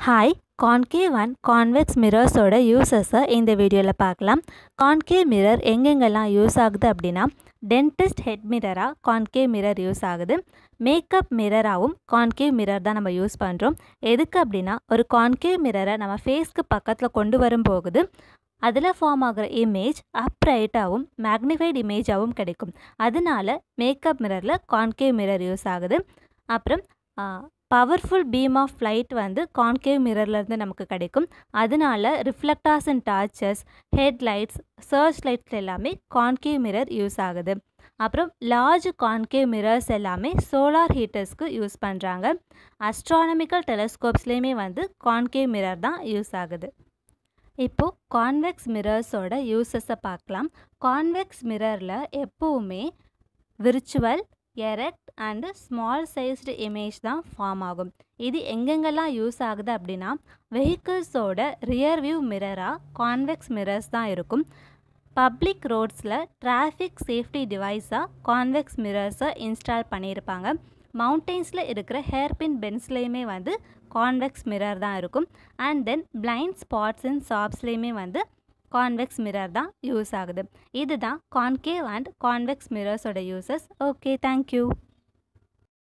hi concave and convex மிரர்ஸோட யூசஸை இந்த வீடியோவில் பார்க்கலாம் கான்கேவ் மிரர் எங்கெங்கெல்லாம் யூஸ் ஆகுது அப்படின்னா டென்டிஸ்ட் ஹெட் மிரராக கான்கேவ் மிரர் யூஸ் ஆகுது மேக்கப் மிரராகவும் கான்கேவ் மிரர் தான் நம்ம யூஸ் பண்ணுறோம் எதுக்கு அப்படின்னா ஒரு கான்கேவ் மிரரை நம்ம ஃபேஸ்க்கு பக்கத்தில் கொண்டு வரும் போகுது அதில் ஃபார்ம் ஆகிற இமேஜ் அப்ரைட்டாகவும் மேக்னிஃபைடு இமேஜாகவும் கிடைக்கும் அதனால மேக்கப் மிரரில் கான்கேவ் மிரர் யூஸ் ஆகுது அப்புறம் பவர்ஃபுல் பீம் ஆஃப் லைட் வந்து கான்கேவ் மிரர்லேருந்து நமக்கு கிடைக்கும் அதனால reflectors and torches headlights search lights எல்லாமே கான்கேவ் மிரர் யூஸ் ஆகுது அப்புறம் லார்ஜ் கான்கேவ் மிரர்ஸ் எல்லாமே சோலார் ஹீட்டர்ஸ்க்கு யூஸ் பண்ணுறாங்க அஸ்ட்ரானமிக்கல் டெலஸ்கோப்ஸ்லேயுமே வந்து கான்கேவ் மிரர் தான் யூஸ் ஆகுது இப்போது கான்வெக்ஸ் மிரர்ஸோட யூசஸை பார்க்கலாம் கான்வெக்ஸ் மிரரில் எப்போவுமே virtual erect and small sized image தான் ஃபார்ம் ஆகும் இது எங்கெங்கெல்லாம் யூஸ் ஆகுது அப்படின்னா வெஹிக்கிள்ஸோட ரியர் வியூ மிரராக கான்வெக்ஸ் மிரர்ஸ் தான் இருக்கும் பப்ளிக் ரோட்ஸில் டிராஃபிக் சேஃப்டி டிவைஸாக கான்வெக்ஸ் மிரர்ஸை இன்ஸ்டால் பண்ணியிருப்பாங்க மவுண்டெயின்ஸில் இருக்கிற ஹேர்பின் பென்ஸ்லேயுமே வந்து கான்வெக்ஸ் மிரர் தான் இருக்கும் and then blind spots and ஷாப்ஸ்லேயுமே வந்து கான்வெக்ஸ் மிரர் தான் யூஸ் ஆகுது இதுதான் கான்கேவ் அண்ட் கான்வெக்ஸ் மிரர்ஸோட யூசஸ் ஓகே தேங்க்யூ